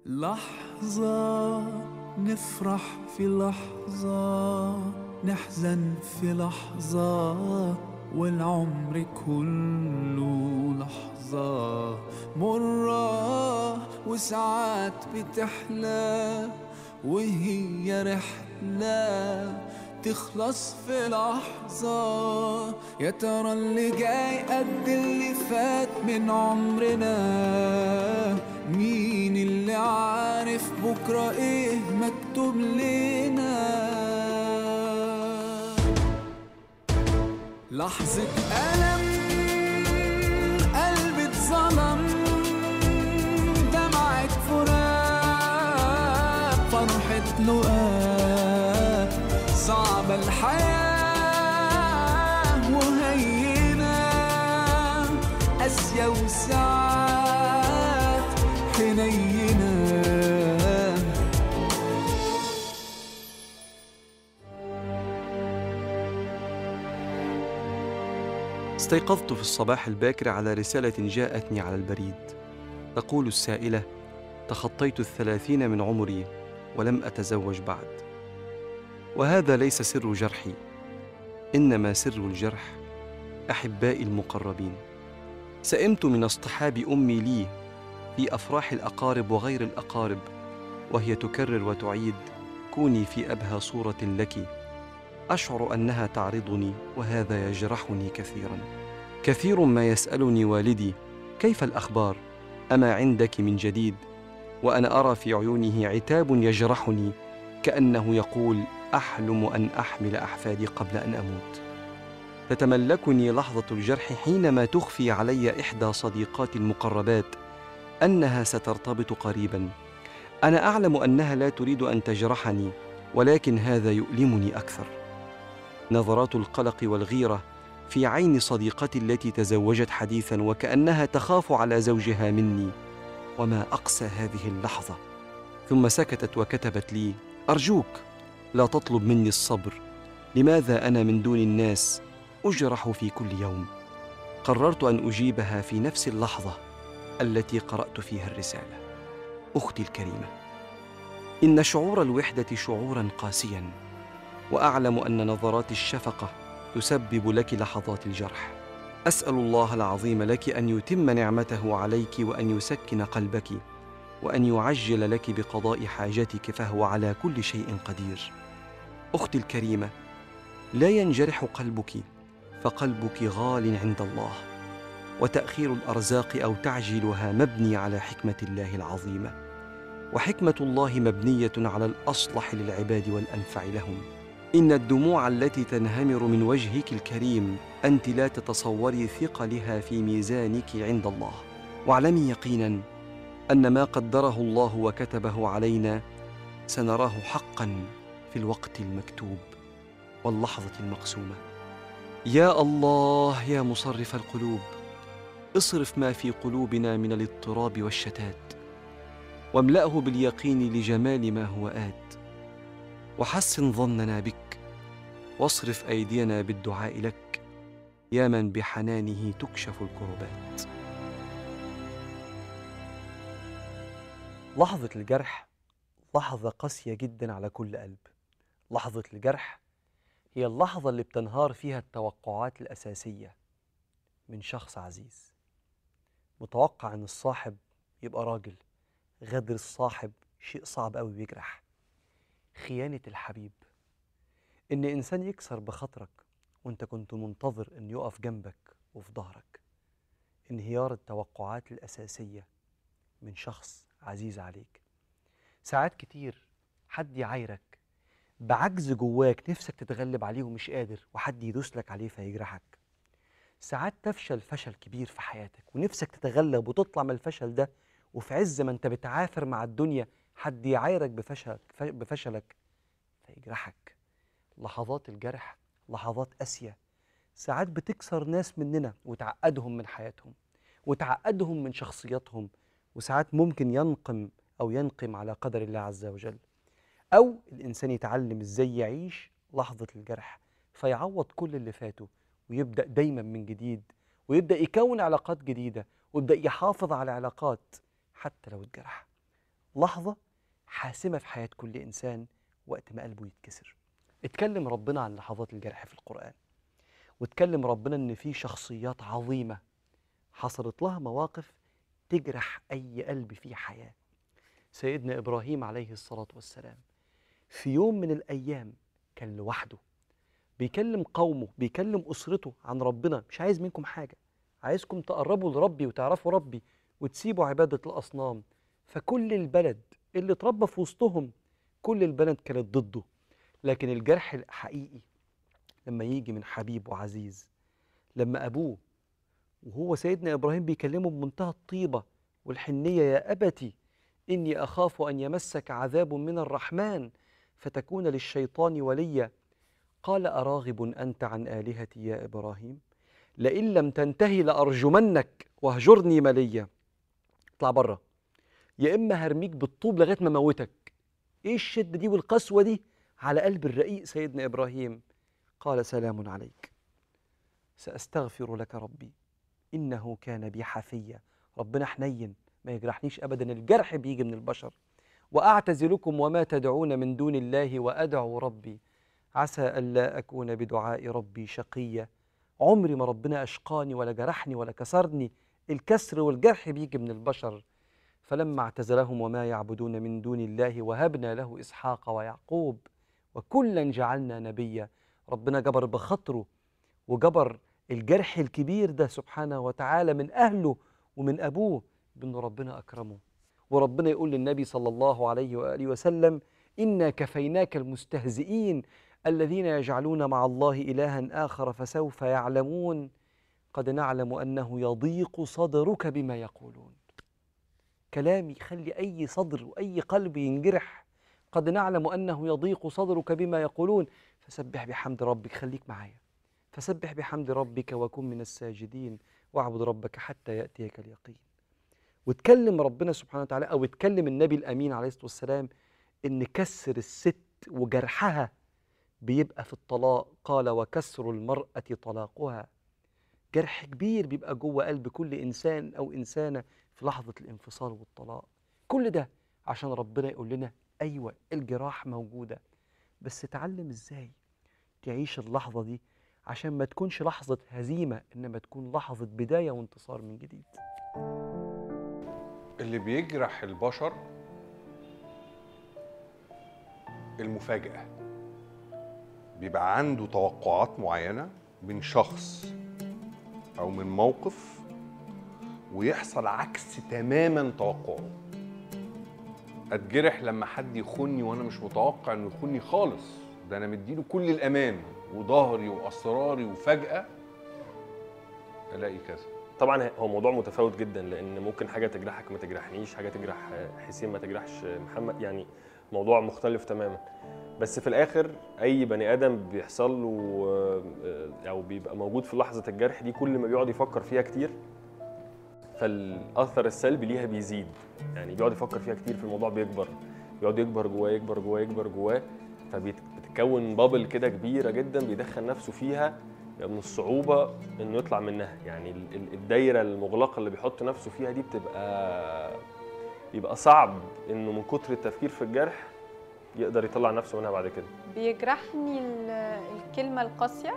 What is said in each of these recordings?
لحظة نفرح في لحظة نحزن في لحظة والعمر كله لحظة مرة وساعات بتحلى وهي رحلة تخلص في لحظة يا ترى اللي جاي قد اللي فات من عمرنا مين اللي عارف بكرة ايه مكتوب لنا لحظة ألم قلبي اتظلم دمعة فراق فرحة لقاء صعبة الحياة وهينة قاسية وساعات حنينة استيقظت في الصباح الباكر على رسالة جاءتني على البريد تقول السائلة تخطيت الثلاثين من عمري ولم أتزوج بعد وهذا ليس سر جرحي إنما سر الجرح أحبائي المقربين سئمت من اصطحاب أمي لي في أفراح الأقارب وغير الأقارب وهي تكرر وتعيد كوني في أبهى صورة لك اشعر انها تعرضني وهذا يجرحني كثيرا كثير ما يسالني والدي كيف الاخبار اما عندك من جديد وانا ارى في عيونه عتاب يجرحني كانه يقول احلم ان احمل احفادي قبل ان اموت تتملكني لحظه الجرح حينما تخفي علي احدى صديقاتي المقربات انها سترتبط قريبا انا اعلم انها لا تريد ان تجرحني ولكن هذا يؤلمني اكثر نظرات القلق والغيره في عين صديقتي التي تزوجت حديثا وكانها تخاف على زوجها مني وما اقسى هذه اللحظه ثم سكتت وكتبت لي ارجوك لا تطلب مني الصبر لماذا انا من دون الناس اجرح في كل يوم قررت ان اجيبها في نفس اللحظه التي قرات فيها الرساله اختي الكريمه ان شعور الوحده شعورا قاسيا واعلم ان نظرات الشفقه تسبب لك لحظات الجرح اسال الله العظيم لك ان يتم نعمته عليك وان يسكن قلبك وان يعجل لك بقضاء حاجتك فهو على كل شيء قدير اختي الكريمه لا ينجرح قلبك فقلبك غال عند الله وتاخير الارزاق او تعجيلها مبني على حكمه الله العظيمه وحكمه الله مبنيه على الاصلح للعباد والانفع لهم ان الدموع التي تنهمر من وجهك الكريم انت لا تتصوري ثقلها في ميزانك عند الله واعلمي يقينا ان ما قدره الله وكتبه علينا سنراه حقا في الوقت المكتوب واللحظه المقسومه يا الله يا مصرف القلوب اصرف ما في قلوبنا من الاضطراب والشتات واملاه باليقين لجمال ما هو ات وحسن ظننا بك واصرف ايدينا بالدعاء لك يا من بحنانه تكشف الكربات لحظه الجرح لحظه قاسيه جدا على كل قلب لحظه الجرح هي اللحظه اللي بتنهار فيها التوقعات الاساسيه من شخص عزيز متوقع ان الصاحب يبقى راجل غدر الصاحب شيء صعب قوي بيجرح خيانة الحبيب إن إنسان يكسر بخاطرك وأنت كنت منتظر إنه يقف جنبك وفي ظهرك انهيار التوقعات الأساسية من شخص عزيز عليك ساعات كتير حد يعايرك بعجز جواك نفسك تتغلب عليه ومش قادر وحد يدوس لك عليه فيجرحك ساعات تفشل فشل كبير في حياتك ونفسك تتغلب وتطلع من الفشل ده وفي عز ما انت بتعافر مع الدنيا حد يعايرك بفشلك بفشلك فيجرحك لحظات الجرح لحظات قاسية ساعات بتكسر ناس مننا وتعقدهم من حياتهم وتعقدهم من شخصياتهم وساعات ممكن ينقم أو ينقم على قدر الله عز وجل أو الإنسان يتعلم إزاي يعيش لحظة الجرح فيعوض كل اللي فاته ويبدأ دايما من جديد ويبدأ يكون علاقات جديدة ويبدأ يحافظ على علاقات حتى لو اتجرح لحظة حاسمة في حياة كل إنسان وقت ما قلبه يتكسر اتكلم ربنا عن لحظات الجرح في القرآن واتكلم ربنا إن في شخصيات عظيمة حصلت لها مواقف تجرح أي قلب فيه حياة سيدنا إبراهيم عليه الصلاة والسلام في يوم من الأيام كان لوحده بيكلم قومه بيكلم أسرته عن ربنا مش عايز منكم حاجة عايزكم تقربوا لربي وتعرفوا ربي وتسيبوا عبادة الأصنام فكل البلد اللي اتربى في وسطهم كل البلد كانت ضده لكن الجرح الحقيقي لما يجي من حبيب وعزيز لما أبوه وهو سيدنا إبراهيم بيكلمه بمنتهى الطيبة والحنية يا أبتي إني أخاف أن يمسك عذاب من الرحمن فتكون للشيطان وليا قال أراغب أنت عن آلهتي يا إبراهيم لئن لم تنتهي لأرجمنك واهجرني مليا اطلع بره يا إما هرميك بالطوب لغاية ما موتك إيه الشدة دي والقسوة دي على قلب الرقيق سيدنا إبراهيم قال سلام عليك سأستغفر لك ربي إنه كان بي حفيا ربنا حنين ما يجرحنيش أبدا الجرح بيجي من البشر وأعتزلكم وما تدعون من دون الله وأدعو ربي عسى ألا أكون بدعاء ربي شقيا عمري ما ربنا أشقاني ولا جرحني ولا كسرني الكسر والجرح بيجي من البشر فلما اعتزلهم وما يعبدون من دون الله وهبنا له إسحاق ويعقوب وكلا جعلنا نبيا ربنا جبر بخاطره وجبر الجرح الكبير ده سبحانه وتعالى من أهله ومن أبوه بأن ربنا أكرمه وربنا يقول للنبي صلى الله عليه وآله وسلم إنا كفيناك المستهزئين الذين يجعلون مع الله إلها آخر فسوف يعلمون قد نعلم أنه يضيق صدرك بما يقولون كلام يخلي أي صدر وأي قلب ينجرح قد نعلم أنه يضيق صدرك بما يقولون فسبح بحمد ربك خليك معايا فسبح بحمد ربك وكن من الساجدين واعبد ربك حتى يأتيك اليقين وتكلم ربنا سبحانه وتعالى أو تكلم النبي الأمين عليه الصلاة والسلام إن كسر الست وجرحها بيبقى في الطلاق قال وكسر المرأة طلاقها جرح كبير بيبقى جوه قلب كل إنسان أو إنسانة في لحظة الانفصال والطلاق كل ده عشان ربنا يقول لنا أيوة الجراح موجودة بس تعلم إزاي تعيش اللحظة دي عشان ما تكونش لحظة هزيمة إنما تكون لحظة بداية وانتصار من جديد اللي بيجرح البشر المفاجأة بيبقى عنده توقعات معينة من شخص أو من موقف ويحصل عكس تماما توقعه أتجرح لما حد يخوني وأنا مش متوقع إنه يخوني خالص ده أنا مديله كل الأمان وظهري وأسراري وفجأة ألاقي كذا طبعا هو موضوع متفاوت جدا لان ممكن حاجه تجرحك ما تجرحنيش حاجه تجرح حسين ما تجرحش محمد يعني موضوع مختلف تماما بس في الاخر اي بني ادم بيحصل له آه، او بيبقى موجود في لحظه الجرح دي كل ما بيقعد يفكر فيها كتير فالاثر السلبي ليها بيزيد يعني بيقعد يفكر فيها كتير في الموضوع بيكبر بيقعد يكبر جواه يكبر جواه يكبر جواه فبتتكون بابل كده كبيره جدا بيدخل نفسه فيها يبقى من الصعوبة إنه يطلع منها يعني ال- ال- الدايرة المغلقة اللي بيحط نفسه فيها دي بتبقى بيبقى صعب إنه من كتر التفكير في الجرح يقدر يطلع نفسه منها بعد كده بيجرحني ال- الكلمة القاسية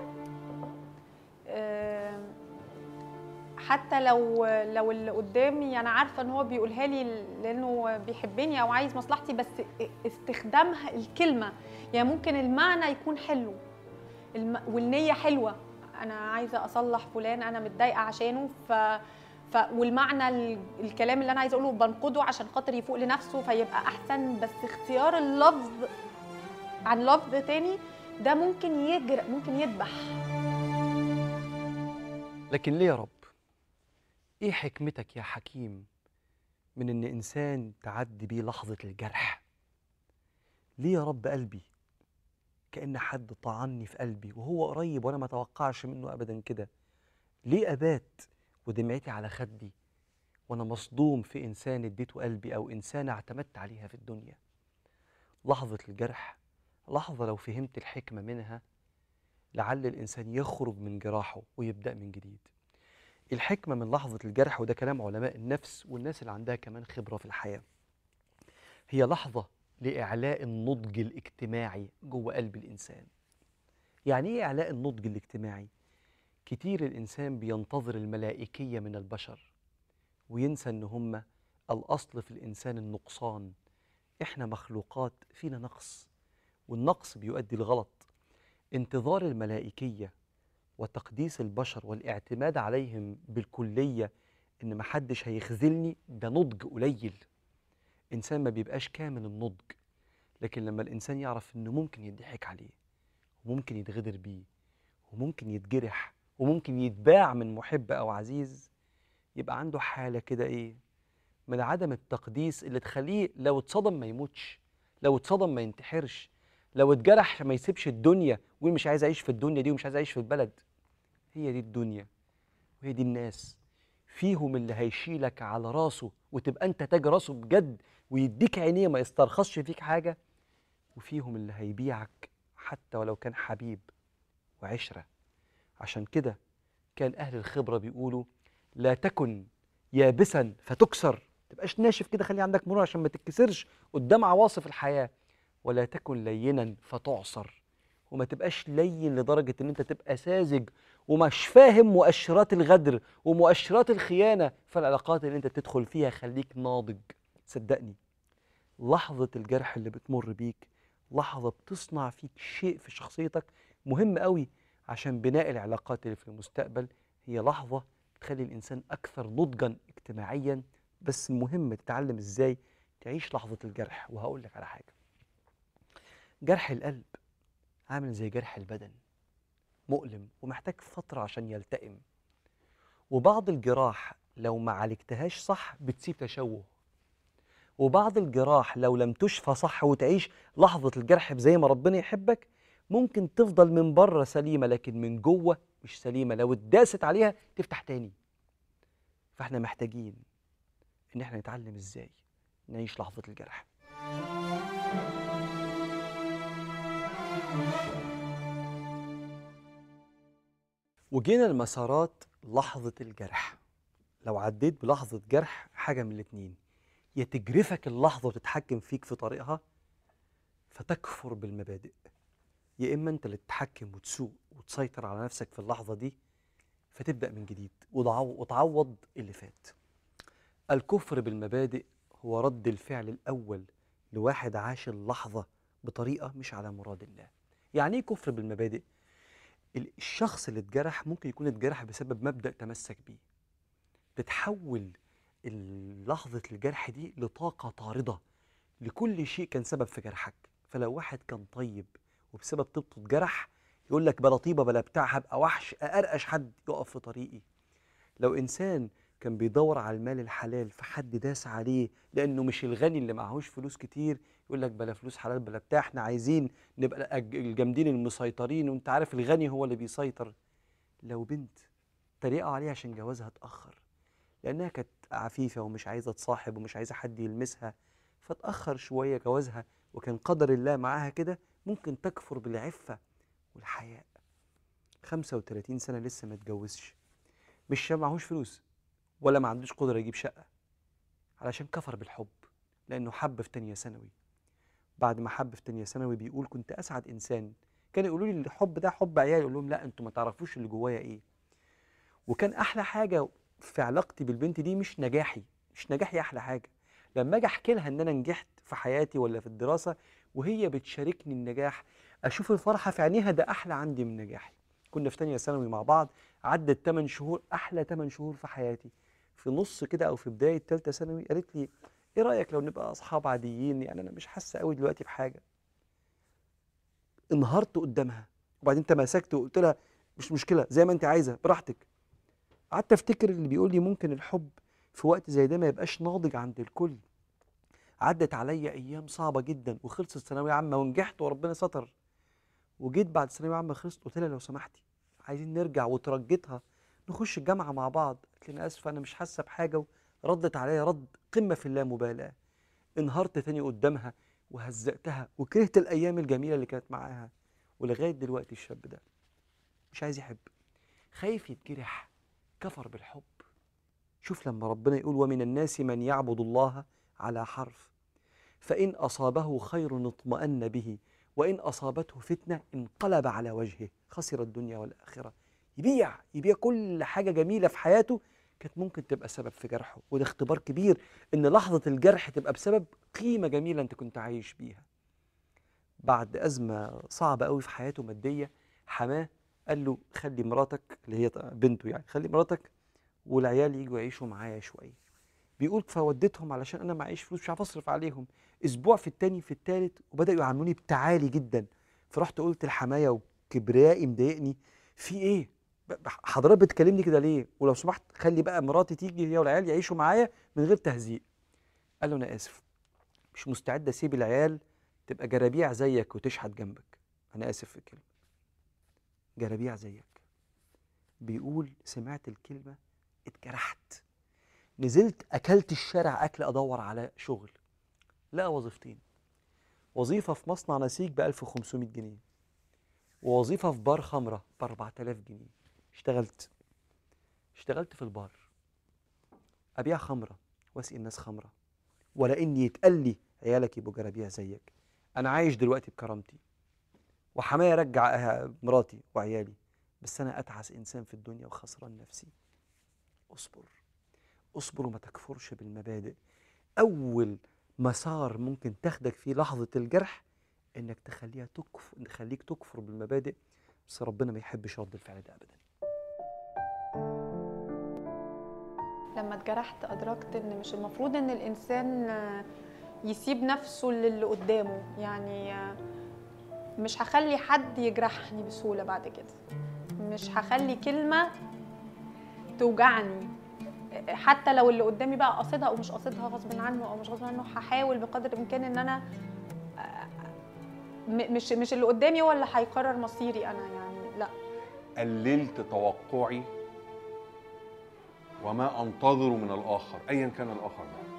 آم، حتى لو لو اللي قدامي انا عارفه ان هو بيقولها لي لانه بيحبني او عايز مصلحتي بس استخدامها الكلمه يعني ممكن المعنى يكون حلو الم... والنيه حلوه انا عايزه اصلح فلان انا متضايقه عشانه ف ف والمعنى ال... الكلام اللي انا عايزه اقوله بنقده عشان خاطر يفوق لنفسه فيبقى احسن بس اختيار اللفظ عن لفظ تاني ده ممكن يجرح ممكن يذبح لكن ليه يا رب ايه حكمتك يا حكيم من ان انسان تعدي بيه لحظه الجرح ليه يا رب قلبي كان حد طعني في قلبي وهو قريب وانا ما اتوقعش منه ابدا كده ليه ابات ودمعتي على خدي وانا مصدوم في انسان اديته قلبي او انسانه اعتمدت عليها في الدنيا لحظه الجرح لحظه لو فهمت الحكمه منها لعل الانسان يخرج من جراحه ويبدا من جديد الحكمه من لحظه الجرح وده كلام علماء النفس والناس اللي عندها كمان خبره في الحياه هي لحظة لإعلاء النضج الاجتماعي جوه قلب الإنسان يعني إيه إعلاء النضج الاجتماعي؟ كتير الإنسان بينتظر الملائكية من البشر وينسى إن هم الأصل في الإنسان النقصان إحنا مخلوقات فينا نقص والنقص بيؤدي الغلط انتظار الملائكية وتقديس البشر والاعتماد عليهم بالكلية إن محدش هيخذلني ده نضج قليل إنسان ما بيبقاش كامل النضج لكن لما الإنسان يعرف إنه ممكن يضحك عليه وممكن يتغدر بيه وممكن يتجرح وممكن يتباع من محب أو عزيز يبقى عنده حالة كده إيه من عدم التقديس اللي تخليه لو اتصدم ما يموتش لو اتصدم ما ينتحرش لو اتجرح ما يسيبش الدنيا ويقول مش عايز اعيش في الدنيا دي ومش عايز اعيش في البلد هي دي الدنيا وهي دي الناس فيهم اللي هيشيلك على راسه وتبقى انت تاج راسه بجد ويديك عينيه ما يسترخصش فيك حاجه وفيهم اللي هيبيعك حتى ولو كان حبيب وعشره عشان كده كان اهل الخبره بيقولوا لا تكن يابسا فتكسر تبقاش ناشف كده خلي عندك مرونه عشان ما تتكسرش قدام عواصف الحياه ولا تكن لينا فتعصر وما تبقاش لين لدرجه ان انت تبقى ساذج ومش فاهم مؤشرات الغدر ومؤشرات الخيانه في العلاقات اللي انت بتدخل فيها خليك ناضج صدقني لحظه الجرح اللي بتمر بيك لحظه بتصنع فيك شيء في شخصيتك مهم قوي عشان بناء العلاقات اللي في المستقبل هي لحظه بتخلي الانسان اكثر نضجا اجتماعيا بس المهم تتعلم ازاي تعيش لحظه الجرح وهقول لك على حاجه جرح القلب عامل زي جرح البدن مؤلم ومحتاج فترة عشان يلتئم وبعض الجراح لو ما عالجتهاش صح بتسيب تشوه وبعض الجراح لو لم تشفى صح وتعيش لحظة الجرح زي ما ربنا يحبك ممكن تفضل من بره سليمة لكن من جوه مش سليمة لو اتداست عليها تفتح تاني فاحنا محتاجين ان احنا نتعلم ازاي نعيش لحظة الجرح وجينا لمسارات لحظة الجرح لو عديت بلحظة جرح حاجة من الاتنين يا تجرفك اللحظة وتتحكم فيك في طريقها فتكفر بالمبادئ يا إما أنت اللي تتحكم وتسوق وتسيطر على نفسك في اللحظة دي فتبدأ من جديد وتعو- وتعوض اللي فات الكفر بالمبادئ هو رد الفعل الأول لواحد عاش اللحظة بطريقة مش على مراد الله يعني ايه كفر بالمبادئ ال- الشخص اللي اتجرح ممكن يكون اتجرح بسبب مبدأ تمسك بيه بتحول ال- لحظة الجرح دي لطاقة طاردة لكل شيء كان سبب في جرحك فلو واحد كان طيب وبسبب طيبته اتجرح يقول لك بلا طيبة بلا بتاع هبقى وحش أقرقش حد يقف في طريقي لو إنسان كان بيدور على المال الحلال فحد داس عليه لأنه مش الغني اللي معهوش فلوس كتير يقول لك بلا فلوس حلال بلا بتاع احنا عايزين نبقى الج- الجامدين المسيطرين وانت عارف الغني هو اللي بيسيطر لو بنت تريقوا عليها عشان جوازها اتأخر لأنها كانت عفيفة ومش عايزة تصاحب ومش عايزة حد يلمسها فتأخر شوية جوازها وكان قدر الله معاها كده ممكن تكفر بالعفة والحياء 35 سنة لسه ما اتجوزش مش معهوش فلوس ولا ما عندوش قدرة يجيب شقة علشان كفر بالحب لأنه حب في تانية ثانوي بعد ما حب في تانية ثانوي بيقول كنت أسعد إنسان كان يقولوا لي الحب ده حب عيال يقول لهم لا انتوا ما تعرفوش اللي جوايا ايه وكان احلى حاجه في علاقتي بالبنت دي مش نجاحي مش نجاحي احلى حاجه لما اجي احكي لها ان انا نجحت في حياتي ولا في الدراسه وهي بتشاركني النجاح اشوف الفرحه في عينيها ده احلى عندي من نجاحي كنا في تانية ثانوي مع بعض عدت 8 شهور احلى 8 شهور في حياتي في نص كده او في بدايه ثالثه ثانوي قالت لي ايه رايك لو نبقى اصحاب عاديين يعني انا مش حاسه قوي دلوقتي بحاجه انهارت قدامها وبعدين تماسكت وقلت لها مش مشكله زي ما انت عايزه براحتك قعدت افتكر اللي بيقول لي ممكن الحب في وقت زي ده ما يبقاش ناضج عند الكل عدت عليا ايام صعبه جدا وخلصت ثانويه عامه ونجحت وربنا ستر وجيت بعد ثانويه عامه خلصت قلت لها لو سمحتي عايزين نرجع وترجتها نخش الجامعه مع بعض قالت لي انا اسفه انا مش حاسه بحاجه ردت عليا رد قمه في اللامبالاه انهارت تاني قدامها وهزقتها وكرهت الايام الجميله اللي كانت معاها ولغايه دلوقتي الشاب ده مش عايز يحب خايف يتجرح كفر بالحب شوف لما ربنا يقول ومن الناس من يعبد الله على حرف فإن أصابه خير اطمأن به وإن أصابته فتنة انقلب على وجهه خسر الدنيا والآخرة يبيع يبيع كل حاجة جميلة في حياته كانت ممكن تبقى سبب في جرحه وده اختبار كبير إن لحظة الجرح تبقى بسبب قيمة جميلة أنت كنت عايش بيها بعد أزمة صعبة قوي في حياته مادية حماه قال له خلي مراتك اللي هي بنته يعني خلي مراتك والعيال يجوا يعيشوا معايا شويه بيقول فوديتهم علشان انا معيش فلوس مش عارف اصرف عليهم اسبوع في التاني في التالت وبداوا يعاملوني بتعالي جدا فرحت قلت لحمايه وكبريائي مضايقني في ايه ب- ب- حضرتك بتكلمني كده ليه ولو سمحت خلي بقى مراتي تيجي هي والعيال يعيشوا معايا من غير تهزيق قال له انا اسف مش مستعد اسيب العيال تبقى جرابيع زيك وتشحت جنبك انا اسف في الكلمه جرابيع زيك بيقول سمعت الكلمه اتجرحت نزلت اكلت الشارع اكل ادور على شغل لقى وظيفتين وظيفه في مصنع نسيج ب 1500 جنيه ووظيفه في بار خمره ب 4000 جنيه اشتغلت اشتغلت في البار ابيع خمره واسقي الناس خمره ولا اني يتقال لي عيالك يبقوا جرابيع زيك انا عايش دلوقتي بكرامتي وحماية رجع أه- مراتي وعيالي بس انا اتعس انسان في الدنيا وخسران نفسي اصبر اصبر وما تكفرش بالمبادئ اول مسار ممكن تاخدك فيه لحظه الجرح انك تخليها تكفر تخليك تكفر بالمبادئ بس ربنا ما يحبش رد الفعل ده ابدا لما اتجرحت ادركت ان مش المفروض ان الانسان آه، يسيب نفسه للي قدامه يعني آه، مش هخلي حد يجرحني بسهوله بعد كده مش هخلي كلمه توجعني آه، حتى لو اللي قدامي بقى قاصدها او مش قاصدها غصب عنه او مش غصب عنه هحاول بقدر الامكان ان انا آه، م- مش مش اللي قدامي هو اللي هيقرر مصيري انا يعني لا قللت توقعي وما انتظر من الاخر ايا كان الاخر ده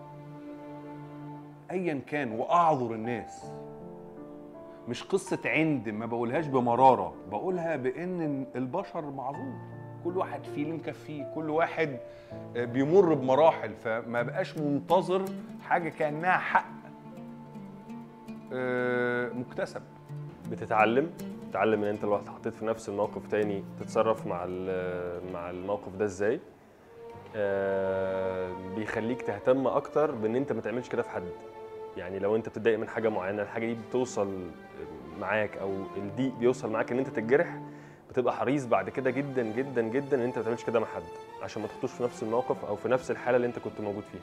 ايا كان واعذر الناس مش قصه عند ما بقولهاش بمراره بقولها بان البشر معذور كل واحد فيه اللي مكفيه كل واحد آه، بيمر بمراحل فما بقاش منتظر حاجه كانها حق آه، مكتسب بتتعلم تتعلم ان انت لو اتحطيت في نفس الموقف تاني تتصرف مع ال- مع الموقف ده ازاي آه، بيخليك تهتم اكتر بان انت ما تعملش كده في حد يعني لو انت بتتضايق من حاجه معينه الحاجه دي بتوصل معاك او الضيق بيوصل معاك ان انت تتجرح بتبقى حريص بعد كده جدا جدا جدا ان انت ما تعملش كده مع حد عشان ما تحطوش في نفس الموقف او في نفس الحاله اللي انت كنت موجود فيها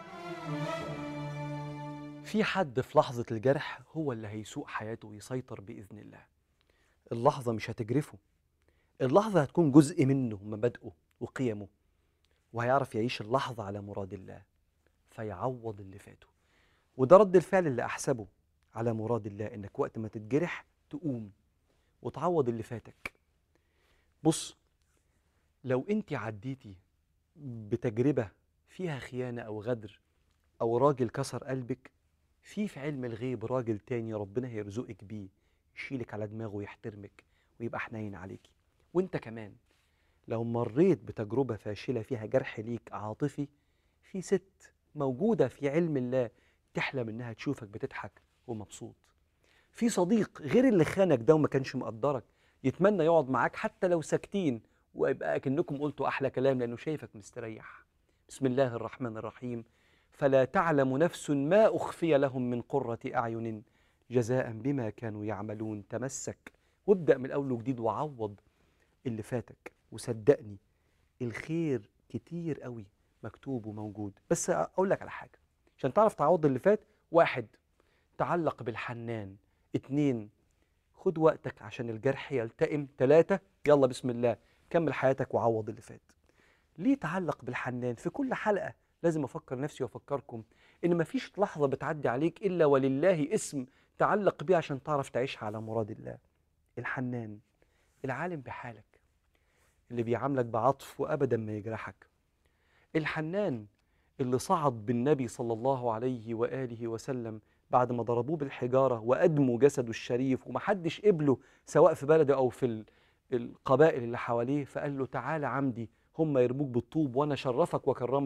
في حد في لحظة الجرح هو اللي هيسوق حياته ويسيطر بإذن الله اللحظة مش هتجرفه اللحظة هتكون جزء منه مبادئه وقيمه وهيعرف يعيش اللحظة على مراد الله فيعوض اللي فاته وده رد الفعل اللي أحسبه على مراد الله إنك وقت ما تتجرح تقوم وتعوض اللي فاتك بص لو انت عديتي بتجربة فيها خيانة أو غدر أو راجل كسر قلبك في في علم الغيب راجل تاني ربنا هيرزقك بيه يشيلك على دماغه ويحترمك ويبقى حنين عليكي وانت كمان لو مريت بتجربة فاشلة فيها جرح ليك عاطفي في ست موجودة في علم الله تحلم انها تشوفك بتضحك ومبسوط في صديق غير اللي خانك ده وما كانش مقدرك يتمنى يقعد معاك حتى لو ساكتين ويبقى كأنكم قلتوا أحلى كلام لأنه شايفك مستريح بسم الله الرحمن الرحيم فلا تعلم نفس ما أخفي لهم من قرة أعين جزاء بما كانوا يعملون تمسك وابدأ من الأول وجديد وعوض اللي فاتك وصدقني الخير كتير قوي مكتوب وموجود بس أقول لك على حاجة عشان تعرف تعوض اللي فات واحد تعلق بالحنان اتنين خد وقتك عشان الجرح يلتئم تلاتة يلا بسم الله كمل حياتك وعوض اللي فات ليه تعلق بالحنان في كل حلقة لازم أفكر نفسي وأفكركم إن مفيش لحظة بتعدي عليك إلا ولله اسم تعلق بيه عشان تعرف تعيشها على مراد الله الحنان العالم بحالك اللي بيعاملك بعطف وأبدا ما يجرحك الحنان اللي صعد بالنبي صلى الله عليه وآله وسلم بعد ما ضربوه بالحجارة وأدموا جسده الشريف ومحدش قبله سواء في بلده أو في ال- القبائل اللي حواليه فقال له تعالى عمدي هم يرموك بالطوب وأنا شرفك وكرمك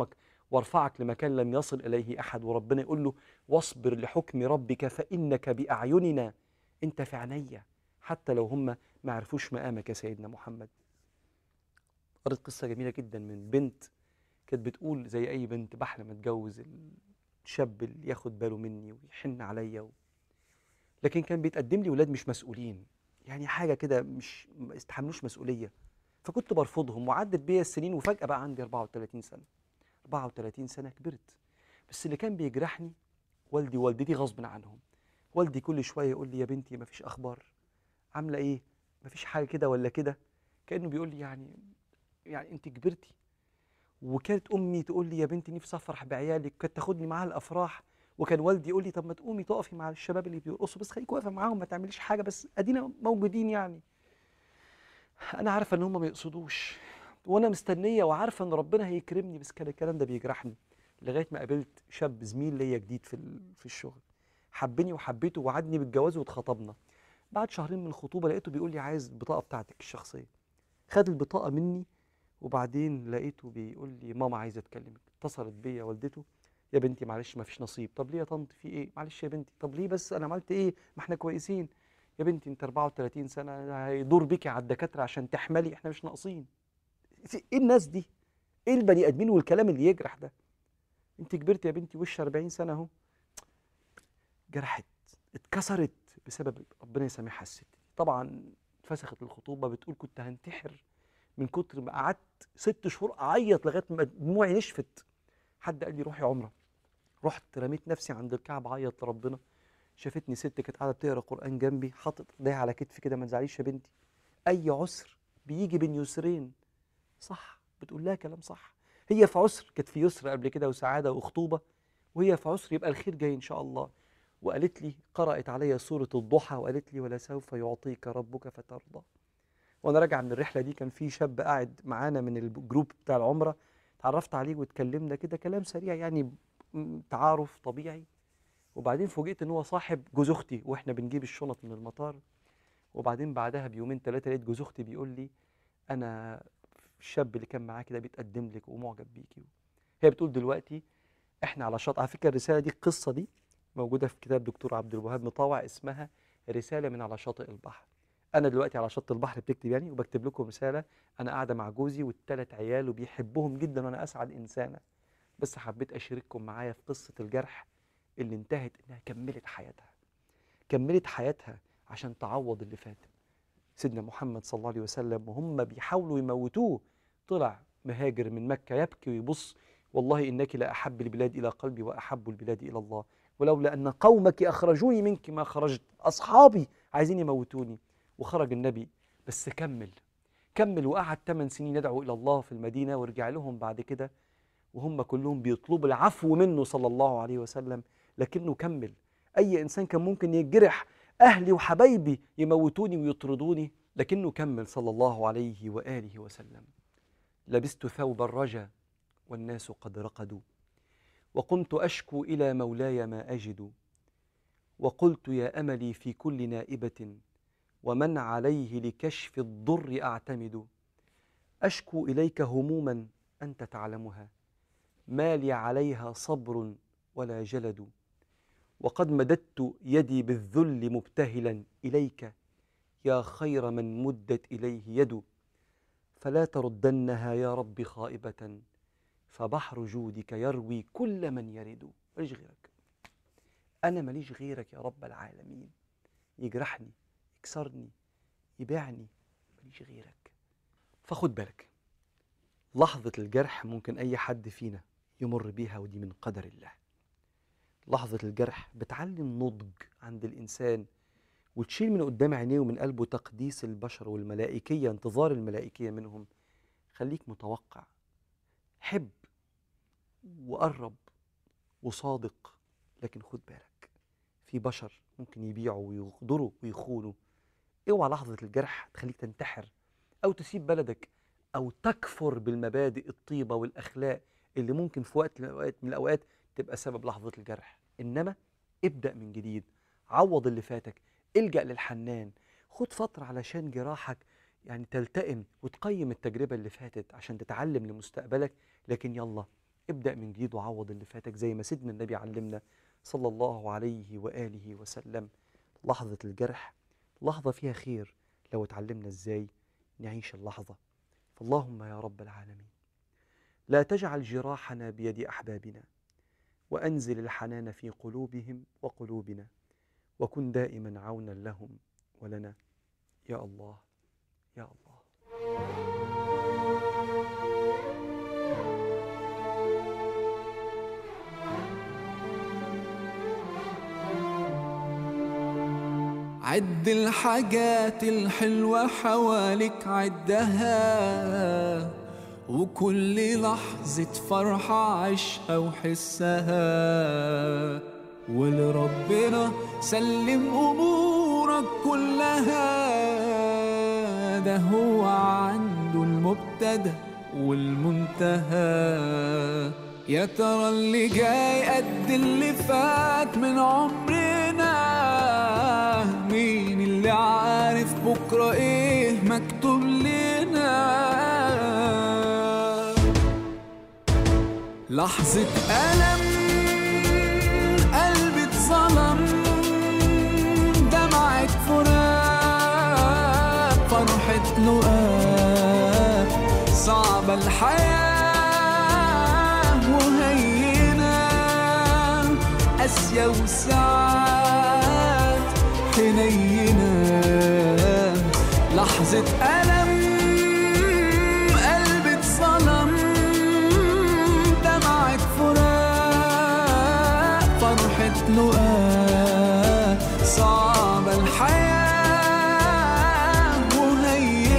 وارفعك لمكان لم يصل اليه احد وربنا يقول له واصبر لحكم ربك فانك باعيننا انت في عينيا حتى لو هم ما عرفوش مقامك يا سيدنا محمد قريت قصه جميله جدا من بنت كانت بتقول زي اي بنت بحلم اتجوز الشاب اللي ياخد باله مني ويحن عليا و... لكن كان بيتقدم لي ولاد مش مسؤولين يعني حاجه كده مش ما يستحملوش مسؤوليه فكنت برفضهم وعدت بيا السنين وفجاه بقى عندي 34 سنه 34 سنه كبرت بس اللي كان بيجرحني والدي ووالدتي غصب عنهم والدي كل شويه يقول لي يا بنتي مفيش اخبار عامله ايه مفيش حاجه كده ولا كده كانه بيقول لي يعني يعني انت كبرتي وكانت امي تقول لي يا بنتي نفسي افرح بعيالك كانت تاخدني معاها الافراح وكان والدي يقول لي طب ما تقومي تقفي مع الشباب اللي بيرقصوا بس خليك واقفه معاهم ما تعمليش حاجه بس ادينا موجودين يعني انا عارفه ان هم ما يقصدوش وانا مستنيه وعارفه ان ربنا هيكرمني بس كان الكلام ده بيجرحني لغايه ما قابلت شاب زميل ليا جديد في ال- في الشغل حبني وحبيته ووعدني بالجواز واتخطبنا بعد شهرين من الخطوبه لقيته بيقول لي عايز البطاقه بتاعتك الشخصيه خد البطاقه مني وبعدين لقيته بيقول لي ماما عايزه اتكلمك اتصلت بيا والدته يا بنتي معلش ما فيش نصيب طب ليه يا طنط في ايه معلش يا بنتي طب ليه بس انا عملت ايه ما احنا كويسين يا بنتي انت 34 سنه هيدور بيكي على الدكاتره عشان تحملي احنا مش ناقصين في- ايه الناس دي ايه البني ادمين والكلام اللي يجرح ده انت كبرت يا بنتي وش 40 سنه اهو جرحت اتكسرت بسبب ربنا يسامحها الست دي. طبعا فسخت الخطوبه بتقول كنت هنتحر من كتر ما قعدت ست شهور اعيط لغايه ما دموعي نشفت حد قال لي روحي عمره رحت رميت نفسي عند الكعب عيط لربنا شافتني ست كانت قاعده بتقرا قران جنبي حاطط ايديها على كتفي كده ما تزعليش يا بنتي اي عسر بيجي بين يسرين صح بتقول لها كلام صح هي في عسر كانت في يسر قبل كده وسعاده وخطوبه وهي في عسر يبقى الخير جاي ان شاء الله وقالت لي قرأت عليا سورة الضحى وقالت لي ولسوف يعطيك ربك فترضى وانا راجع من الرحله دي كان في شاب قاعد معانا من الجروب بتاع العمره اتعرفت عليه واتكلمنا كده كلام سريع يعني م- تعارف طبيعي وبعدين فوجئت ان هو صاحب جوز اختي واحنا بنجيب الشنط من المطار وبعدين بعدها بيومين ثلاثه لقيت جوز اختي بيقول لي انا الشاب اللي كان معاكي ده بيتقدم لك ومعجب بيكي هي بتقول دلوقتي احنا على شط على فكره الرساله دي القصه دي موجوده في كتاب دكتور عبد الوهاب مطاوع اسمها رساله من على شاطئ البحر انا دلوقتي على شط البحر بتكتب يعني وبكتب لكم رساله انا قاعده مع جوزي والثلاث عيال وبيحبهم جدا وانا اسعد انسانه بس حبيت اشارككم معايا في قصه الجرح اللي انتهت انها كملت حياتها كملت حياتها عشان تعوض اللي فات سيدنا محمد صلى الله عليه وسلم وهم بيحاولوا يموتوه طلع مهاجر من مكة يبكي ويبص والله إنك لأحب البلاد إلى قلبي وأحب البلاد إلى الله ولولا أن قومك أخرجوني منك ما خرجت أصحابي عايزين يموتوني وخرج النبي بس كمل كمل وقعد 8 سنين يدعو إلى الله في المدينة ورجع لهم بعد كده وهم كلهم بيطلبوا العفو منه صلى الله عليه وسلم لكنه كمل أي إنسان كان ممكن يجرح أهلي وحبايبي يموتوني ويطردوني لكنه كمل صلى الله عليه وآله وسلم لبست ثوب الرجا والناس قد رقدوا وقمت أشكو إلى مولاي ما أجد وقلت يا أملي في كل نائبة ومن عليه لكشف الضر أعتمد أشكو إليك هموما أنت تعلمها ما لي عليها صبر ولا جلد وقد مددت يدي بالذل مبتهلا إليك يا خير من مدت إليه يد فلا تردنها يا رب خائبة فبحر جودك يروي كل من يرد ماليش غيرك أنا ماليش غيرك يا رب العالمين يجرحني يكسرني يبيعني ماليش غيرك فخد بالك لحظة الجرح ممكن أي حد فينا يمر بيها ودي من قدر الله لحظة الجرح بتعلي النضج عند الإنسان وتشيل من قدام عينيه ومن قلبه تقديس البشر والملائكية انتظار الملائكية منهم خليك متوقع حب وقرب وصادق لكن خد بالك في بشر ممكن يبيعوا ويغدروا ويخونوا اوعى لحظة الجرح تخليك تنتحر أو تسيب بلدك أو تكفر بالمبادئ الطيبة والأخلاق اللي ممكن في وقت من الأوقات, من الأوقات تبقى سبب لحظة الجرح إنما ابدأ من جديد عوض اللي فاتك الجأ للحنان خد فترة علشان جراحك يعني تلتئم وتقيم التجربة اللي فاتت عشان تتعلم لمستقبلك لكن يلا ابدأ من جديد وعوض اللي فاتك زي ما سيدنا النبي علمنا صلى الله عليه وآله وسلم لحظة الجرح لحظة فيها خير لو اتعلمنا ازاي نعيش اللحظة فاللهم يا رب العالمين لا تجعل جراحنا بيد أحبابنا وأنزل الحنان في قلوبهم وقلوبنا وكن دائما عونا لهم ولنا يا الله يا الله عد الحاجات الحلوة حواليك عدها وكل لحظة فرحة عيشها وحسها ولربنا سلم أمورك كلها ده هو عنده المبتدأ والمنتهى يا ترى اللي جاي قد اللي فات من عمرنا مين اللي عارف بكرة ايه مكتوب لنا لحظة ألم قلبي اتظلم دمعة فراق فرحة لقاء صعبة الحياة وهينة قاسية وساعات حنينة لحظة ألم قلبي اتظلم دمعة فراق فرحة لقاء صعبة الحياة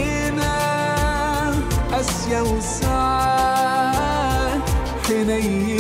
وهينة قاسية وساعات حنينة